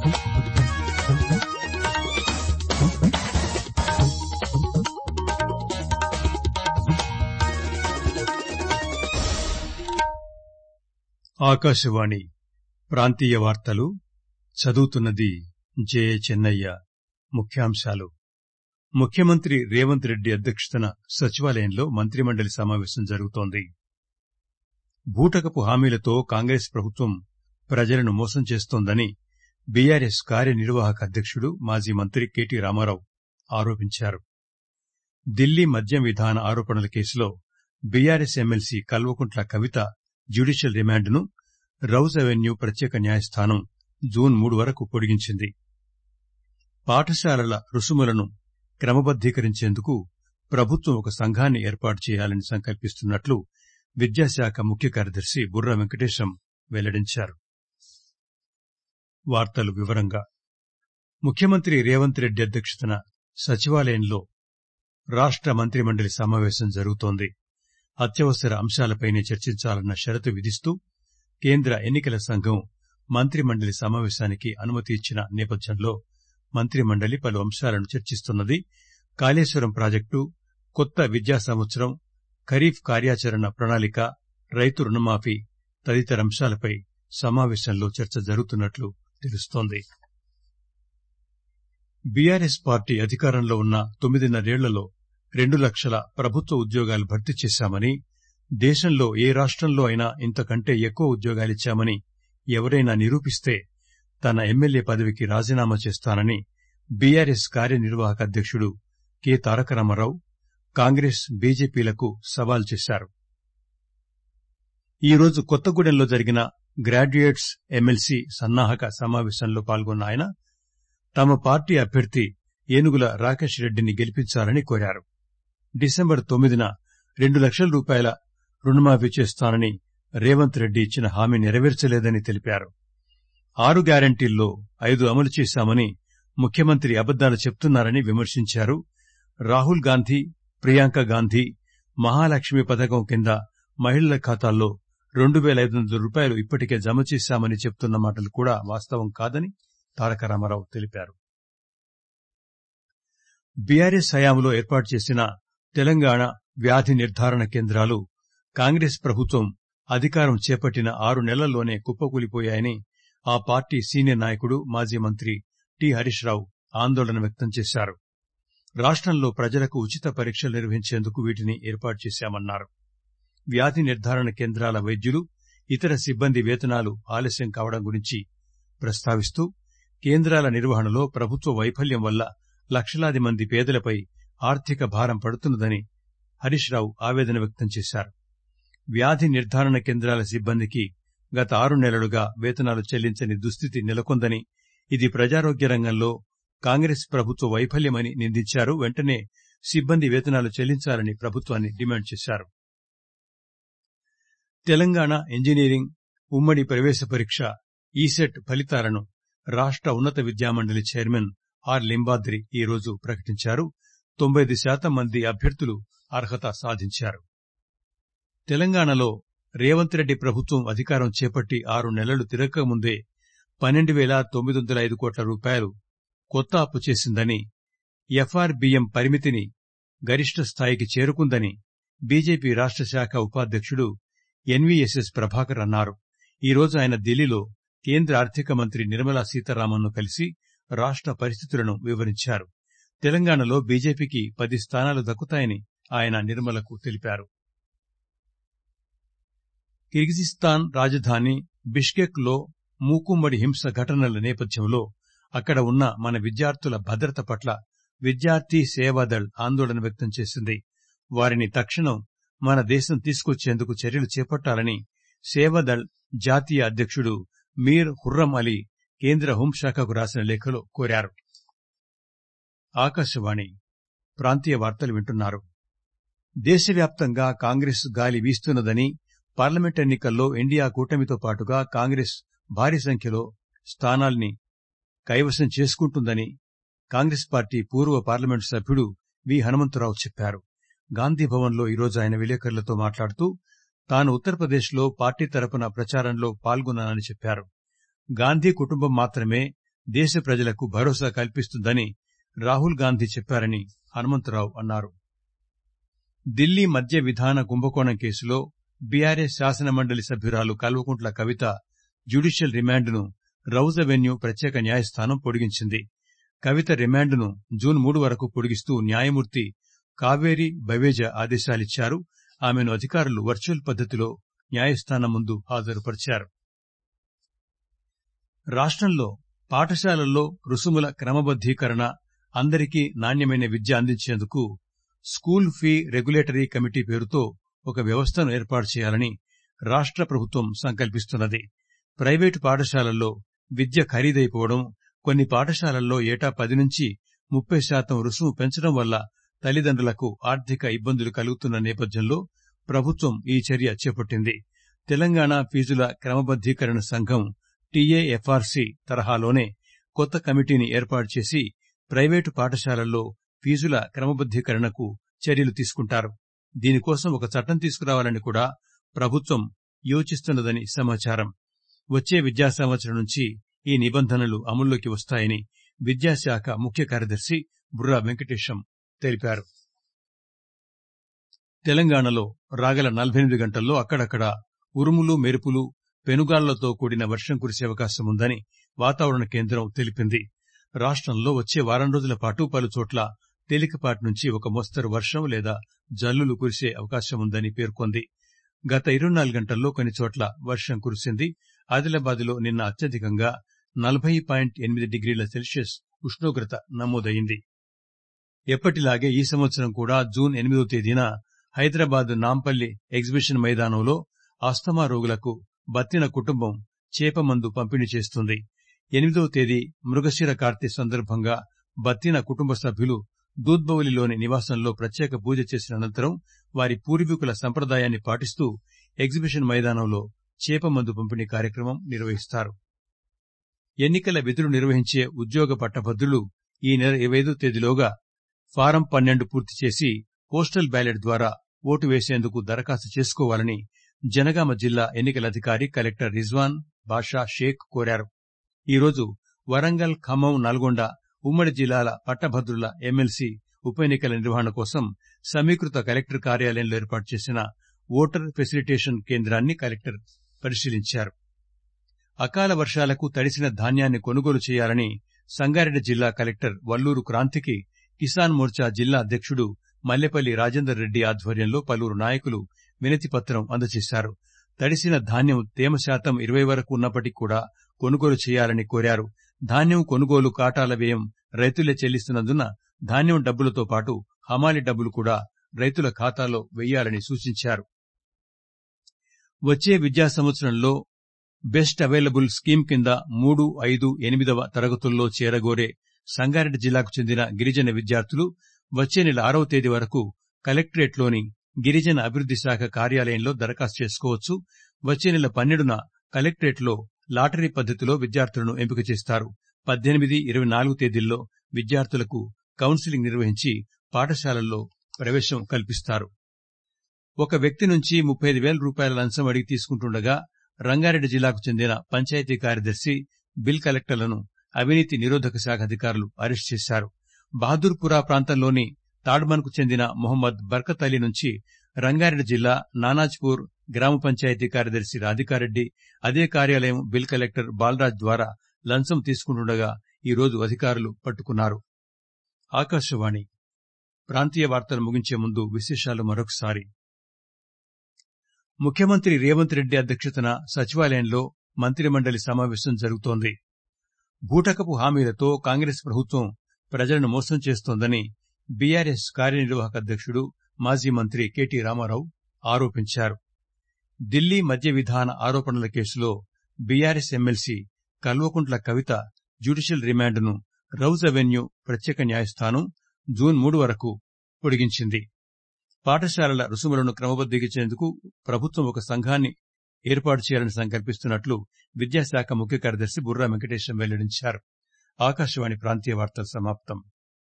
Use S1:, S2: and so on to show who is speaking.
S1: ఆకాశవాణి ప్రాంతీయ వార్తలు చదువుతున్నది జే చెన్నయ్య ముఖ్యాంశాలు ముఖ్యమంత్రి రేవంత్ రెడ్డి అధ్యక్షతన సచివాలయంలో మంత్రిమండలి సమావేశం జరుగుతోంది బూటకపు హామీలతో కాంగ్రెస్ ప్రభుత్వం ప్రజలను మోసం చేస్తోందని బీఆర్ఎస్ కార్యనిర్వాహక అధ్యకుడు మాజీ మంత్రి కెటి రామారావు ఆరోపించారు ఢిల్లీ మద్యం విధాన ఆరోపణల కేసులో BRS MLC Kalvakuntla Kavitha judicial రిమాండ్ను రౌజ్ అవెన్యూ ప్రత్యేక న్యాయస్థానం జూన్ మూడు వరకు పొడిగించింది పాఠశాలల రుసుములను క్రమబద్దీకరించేందుకు ప్రభుత్వం ఒక సంఘాన్ని ఏర్పాటు చేయాలని సంకల్పిస్తున్నట్లు విద్యాశాఖ ముఖ్య కార్యదర్శి బుర్రా వెంకటేశం వెల్లడించారు వార్తలు వివరంగా ముఖ్యమంత్రి రేవంత్ రెడ్డి అధ్యక్షతన సచివాలయంలో రాష్ట మంత్రిమండలి సమావేశం జరుగుతోంది అత్యవసర అంశాలపైనే చర్చించాలన్న షరతు విధిస్తూ కేంద్ర ఎన్నికల సంఘం మంత్రిమండలి సమావేశానికి అనుమతి ఇచ్చిన నేపథ్యంలో మంత్రిమండలి పలు అంశాలను చర్చిస్తున్నది కాళేశ్వరం ప్రాజెక్టు కొత్త విద్యా సంవత్సరం ఖరీఫ్ కార్యాచరణ ప్రణాళిక రైతు రుణమాఫీ తదితర అంశాలపై సమావేశంలో చర్చ జరుగుతున్నట్లు తెలుస్తోంది బీఆర్ఎస్ పార్టీ అధికారంలో ఉన్న తొమ్మిదిన్నరేళ్లలో రెండు లక్షల ప్రభుత్వ ఉద్యోగాలు భర్తీ చేశామని దేశంలో ఏ రాష్టంలో అయినా ఇంతకంటే ఎక్కువ ఉద్యోగాలిచ్చామని ఎవరైనా నిరూపిస్తే తన ఎమ్మెల్యే పదవికి రాజీనామా చేస్తానని బీఆర్ఎస్ కార్యనిర్వాహక అధ్యకుడు కె తారక రామారావు కాంగ్రెస్ బీజేపీలకు సవాల్ చేశారు ఈరోజు కొత్తగూడెంలో జరిగిన గ్రాడ్యుయేట్స్ ఎమ్మెల్సీ సన్నాహక సమావేశంలో పాల్గొన్న ఆయన తమ పార్టీ అభ్యర్థి ఏనుగుల రాకేష్ రెడ్డిని గెలిపించాలని కోరారు డిసెంబర్ తొమ్మిదిన రెండు లక్షల రూపాయల రుణమాఫీ చేస్తానని రేవంత్ రెడ్డి ఇచ్చిన హామీ నెరవేర్చలేదని తెలిపారు ఆరు గ్యారంటీల్లో ఐదు అమలు చేశామని ముఖ్యమంత్రి అబద్దాలు చెప్తున్నారని విమర్శించారు రాహుల్ గాంధీ ప్రియాంక గాంధీ మహాలక్ష్మి పథకం కింద మహిళల ఖాతాల్లో రెండు పేల ఐదు వందల రూపాయలు ఇప్పటికే జమ చేశామని చెప్తున్న మాటలు కూడా వాస్తవం కాదని తారక రామారావు తెలిపారు బీఆర్ఎస్ హయాంలో ఏర్పాటు చేసిన తెలంగాణ వ్యాధి నిర్ధారణ కేంద్రాలు కాంగ్రెస్ ప్రభుత్వం అధికారం చేపట్టిన ఆరు నెలల్లోనే కుప్పకూలిపోయాయని ఆ పార్టీ సీనియర్ నాయకుడు మాజీ మంత్రి టి హరీష్ రావు ఆందోళన వ్యక్తం చేశారు రాష్టంలో ప్రజలకు ఉచిత పరీక్షలు నిర్వహించేందుకు వీటిని ఏర్పాటు చేశామన్నారు వ్యాధి నిర్ధారణ కేంద్రాల వైద్యులు ఇతర సిబ్బంది వేతనాలు ఆలస్యం కావడం గురించి ప్రస్తావిస్తూ కేంద్రాల నిర్వహణలో ప్రభుత్వ వైఫల్యం వల్ల లక్షలాది మంది పేదలపై ఆర్థిక భారం పడుతున్నదని హరీష్ రావు ఆవేదన వ్యక్తం చేశారు వ్యాధి నిర్ధారణ కేంద్రాల సిబ్బందికి గత ఆరు నెలలుగా వేతనాలు చెల్లించని దుస్థితి నెలకొందని ఇది ప్రజారోగ్య రంగంలో కాంగ్రెస్ ప్రభుత్వ వైఫల్యమని నిందించారు వెంటనే సిబ్బంది వేతనాలు చెల్లించాలని ప్రభుత్వాన్ని డిమాండ్ చేశారు తెలంగాణ ఇంజనీరింగ్ ఉమ్మడి ప్రవేశ పరీక్ష ఈసెట్ ఫలితాలను రాష్ట ఉన్నత విద్యామండలి చైర్మన్ ఆర్ లింబాద్రి ఈరోజు ప్రకటించారు తొంభై శాతం మంది అభ్యర్థులు అర్హత సాధించారు తెలంగాణలో రేవంత్ రెడ్డి ప్రభుత్వం అధికారం చేపట్టి ఆరు నెలలు తిరగకముందే పన్నెండు పేల తొమ్మిది వందల ఐదు కోట్ల రూపాయలు కొత్త అప్పు చేసిందని ఎఫ్ఆర్బిఎం పరిమితిని గరిష్ట స్థాయికి చేరుకుందని బీజేపీ రాష్ట శాఖ ఉపాధ్యకుడు ఎన్వీఎస్ఎస్ ప్రభాకర్ అన్నారు ఈరోజు ఆయన ఢిల్లీలో కేంద్ర ఆర్థిక మంత్రి నిర్మలా సీతారామన్ను కలిసి రాష్ట పరిస్థితులను వివరించారు తెలంగాణలో బీజేపీకి పది స్థానాలు దక్కుతాయని ఆయన నిర్మలకు తెలిపారు కిర్గిజిస్తాన్ రాజధాని బిష్కెక్ లో మూకుమ్మడి హింస ఘటనల నేపథ్యంలో అక్కడ ఉన్న మన విద్యార్థుల భద్రత పట్ల విద్యార్థి సేవాదళ్ ఆందోళన వ్యక్తం చేసింది వారిని తక్షణం మన దేశం తీసుకొచ్చేందుకు చర్యలు చేపట్టాలని సేవాదళ్ జాతీయ అధ్యకుడు మీర్ హుర్రం అలీ కేంద్ర హోంశాఖకు రాసిన లేఖలో కోరారు ఆకాశవాణి ప్రాంతీయ వార్తలు వింటున్నారు దేశవ్యాప్తంగా కాంగ్రెస్ గాలి వీస్తున్నదని పార్లమెంట్ ఎన్నికల్లో ఇండియా కూటమితో పాటుగా కాంగ్రెస్ భారీ సంఖ్యలో స్థానాల్ని కైవసం చేసుకుంటుందని కాంగ్రెస్ పార్టీ పూర్వ పార్లమెంటు సభ్యుడు వి హనుమంతరావు చెప్పారు గాంధీభవన్లో ఈరోజు ఆయన విలేకరులతో మాట్లాడుతూ తాను ఉత్తరప్రదేశ్లో పార్టీ తరపున ప్రచారంలో పాల్గొన్నానని చెప్పారు గాంధీ కుటుంబం మాత్రమే దేశ ప్రజలకు భరోసా కల్పిస్తుందని రాహుల్ గాంధీ చెప్పారని హనుమంతరావు అన్నారు ఢిల్లీ మద్య విధాన కుంభకోణం కేసులో బీఆర్ఎస్ శాసనమండలి సభ్యురాలు కల్వకుంట్ల కవిత జ్యుడిషియల్ రిమాండ్ను రౌజ్ అవెన్యూ ప్రత్యేక న్యాయస్థానం పొడిగించింది కవిత రిమాండ్ను జూన్ మూడు వరకు పొడిగిస్తూ న్యాయమూర్తి కావేరి బవేజ ఆదేశాలిచ్చారు ఆమెను అధికారులు వర్చువల్ పద్దతిలో న్యాయస్థానం ముందు హాజరుపరిచారు రాష్టంలో పాఠశాలల్లో రుసుముల క్రమబద్దీకరణ అందరికీ నాణ్యమైన విద్య అందించేందుకు స్కూల్ ఫీ రెగ్యులేటరీ కమిటీ పేరుతో ఒక వ్యవస్థను ఏర్పాటు చేయాలని రాష్ట ప్రభుత్వం సంకల్పిస్తున్నది ప్రైవేటు పాఠశాలల్లో విద్య ఖరీదైపోవడం కొన్ని పాఠశాలల్లో ఏటా పది నుంచి ముప్పై శాతం రుసుము పెంచడం వల్ల తల్లిదండ్రులకు ఆర్థిక ఇబ్బందులు కలుగుతున్న నేపథ్యంలో ప్రభుత్వం ఈ చర్య చేపట్టింది తెలంగాణ ఫీజుల క్రమబద్దీకరణ సంఘం టీఏఎఫ్ఆర్సీ తరహాలోనే కొత్త కమిటీని ఏర్పాటు చేసి ప్రైవేటు పాఠశాలల్లో ఫీజుల క్రమబద్దీకరణకు చర్యలు తీసుకుంటారు దీనికోసం ఒక చట్టం తీసుకురావాలని కూడా ప్రభుత్వం యోచిస్తున్నదని సమాచారం వచ్చే విద్యా సంవత్సరం నుంచి ఈ నిబంధనలు అమల్లోకి వస్తాయని విద్యాశాఖ ముఖ్య కార్యదర్శి బుర్రా వెంకటేశం తెలిపారు తెలంగాణలో రాగల నలభై ఎనిమిది గంటల్లో అక్కడక్కడ ఉరుములు మెరుపులు పెనుగాళ్లతో కూడిన వర్షం కురిసే అవకాశం ఉందని వాతావరణ కేంద్రం తెలిపింది రాష్టంలో వచ్చే వారం రోజుల పాటు పలుచోట్ల తేలికపాటి నుంచి ఒక మోస్తరు వర్షం లేదా జల్లులు కురిసే అవకాశం ఉందని పేర్కొంది గత ఇరవై నాలుగు గంటల్లో కొన్ని చోట్ల వర్షం కురిసింది ఆదిలాబాద్లో నిన్న అత్యధికంగా నలభై పాయింట్ ఎనిమిది డిగ్రీల సెల్సియస్ ఉష్ణోగ్రత నమోదైంది ఎప్పటిలాగే ఈ సంవత్సరం కూడా జూన్ ఎనిమిదో తేదీన హైదరాబాద్ నాంపల్లి ఎగ్జిబిషన్ మైదానంలో ఆస్తమా రోగులకు బత్తిన కుటుంబం చేపమందు పంపిణీ చేస్తుంది ఎనిమిదో తేదీ మృగశిర కార్తె సందర్భంగా బత్తిన కుటుంబ సభ్యులు దూద్బౌలిలోని నివాసంలో ప్రత్యేక పూజ చేసిన అనంతరం వారి పూర్వీకుల సంప్రదాయాన్ని పాటిస్తూ ఎగ్జిబిషన్ మైదానంలో చేపమందు పంపిణీ కార్యక్రమం నిర్వహిస్తారు ఎన్నికల విధులు నిర్వహించే ఉద్యోగ పట్టభద్రులు ఈ నెల ఇరవైదో తేదీలోగా ఫారం పన్నెండు పూర్తి చేసి పోస్టల్ బ్యాలెట్ ద్వారా ఓటు వేసేందుకు దరఖాస్తు చేసుకోవాలని జనగామ జిల్లా ఎన్నికల అధికారి కలెక్టర్ రిజ్వాన్ బాషా షేక్ కోరారు ఈరోజు వరంగల్ ఖమ్మం నల్గొండ ఉమ్మడి జిల్లాల పట్టభద్రుల ఎమ్మెల్సీ ఉప ఎన్నికల నిర్వహణ కోసం సమీకృత కలెక్టర్ కార్యాలయంలో ఏర్పాటు చేసిన ఓటర్ ఫెసిలిటేషన్ కేంద్రాన్ని కలెక్టర్ పరిశీలించారు అకాల వర్షాలకు తడిసిన ధాన్యాన్ని కొనుగోలు చేయాలని సంగారెడ్డి జిల్లా కలెక్టర్ వల్లూరు క్రాంతికి కిసాన్ మోర్చా జిల్లా అధ్యక్షుడు మల్లెపల్లి రాజేందర్ రెడ్డి ఆధ్వర్యంలో పలువురు నాయకులు వినతి పత్రం అందజేశారు తడిసిన ధాన్యం తేమ శాతం ఇరవై వరకు ఉన్నప్పటికీ కూడా కొనుగోలు చేయాలని కోరారు ధాన్యం కొనుగోలు కాటాల వ్యయం రైతులే చెల్లిస్తున్నందున ధాన్యం డబ్బులతో పాటు హమాలి డబ్బులు కూడా రైతుల ఖాతాలో వెయ్యాలని సూచించారు వచ్చే విద్యా సంవత్సరంలో బెస్ట్ అవైలబుల్ స్కీమ్ కింద మూడు ఐదు ఎనిమిదవ తరగతుల్లో చేరగోరే సంగారెడ్డి జిల్లాకు చెందిన గిరిజన విద్యార్థులు వచ్చే నెల ఆరవ తేదీ వరకు కలెక్టరేట్లోని గిరిజన అభివృద్ది శాఖ కార్యాలయంలో దరఖాస్తు చేసుకోవచ్చు వచ్చే నెల పన్నెండున కలెక్టరేట్లో లాటరీ పద్దతిలో విద్యార్థులను ఎంపిక చేస్తారు పద్దెనిమిది ఇరవై నాలుగు తేదీల్లో విద్యార్థులకు కౌన్సిలింగ్ నిర్వహించి పాఠశాలల్లో ప్రవేశం కల్పిస్తారు ఒక వ్యక్తి నుంచి ముప్పై ఐదు వేల రూపాయల లంచం అడిగి తీసుకుంటుండగా రంగారెడ్డి జిల్లాకు చెందిన పంచాయతీ కార్యదర్శి బిల్ కలెక్టర్లను అవినీతి నిరోధక శాఖ అధికారులు అరెస్టు చేశారు బహదూర్పురా ప్రాంతంలోని తాడ్మన్కు చెందిన మొహమ్మద్ బర్కత్ అలీ నుంచి రంగారెడ్డి జిల్లా నానాజ్పూర్ గ్రామ పంచాయతీ కార్యదర్శి రాధికారెడ్డి అదే కార్యాలయం బిల్ కలెక్టర్ బాలరాజ్ ద్వారా లంచం తీసుకుంటుండగా ఈ రోజు అధికారులు పట్టుకున్నారు ఆకాశవాణి ప్రాంతీయ వార్తలు ముగించే ముందు విశేషాలు మరొకసారి ముఖ్యమంత్రి రేవంత్ రెడ్డి అధ్యక్షతన సచివాలయంలో మంత్రిమండలి సమావేశం జరుగుతోంది బూటకపు హామీలతో కాంగ్రెస్ ప్రభుత్వం ప్రజలను మోసం చేస్తోందని బీఆర్ఎస్ కార్యనిర్వాహక అధ్యక్షుడు మాజీ మంత్రి కెటి రామారావు ఆరోపించారు ఢిల్లీ మద్య విధాన ఆరోపణల కేసులో BRS MLC Kalvakuntla Kavitha judicial రిమాండ్ను రౌజ్ అవెన్యూ ప్రత్యేక న్యాయస్థానం జూన్ మూడు వరకు పొడిగించింది పాఠశాలల రుసుములను క్రమబద్దీకరించేందుకు ప్రభుత్వం ఒక సంఘాన్ని ఏర్పాటు చేయాలని సంకల్పిస్తున్నట్లు విద్యాశాఖ ముఖ్య కార్యదర్శి బుర్రా వెంకటేశం వెల్లడించారు ఆకాశవాణి ప్రాంతీయ వార్తలు సమాప్తం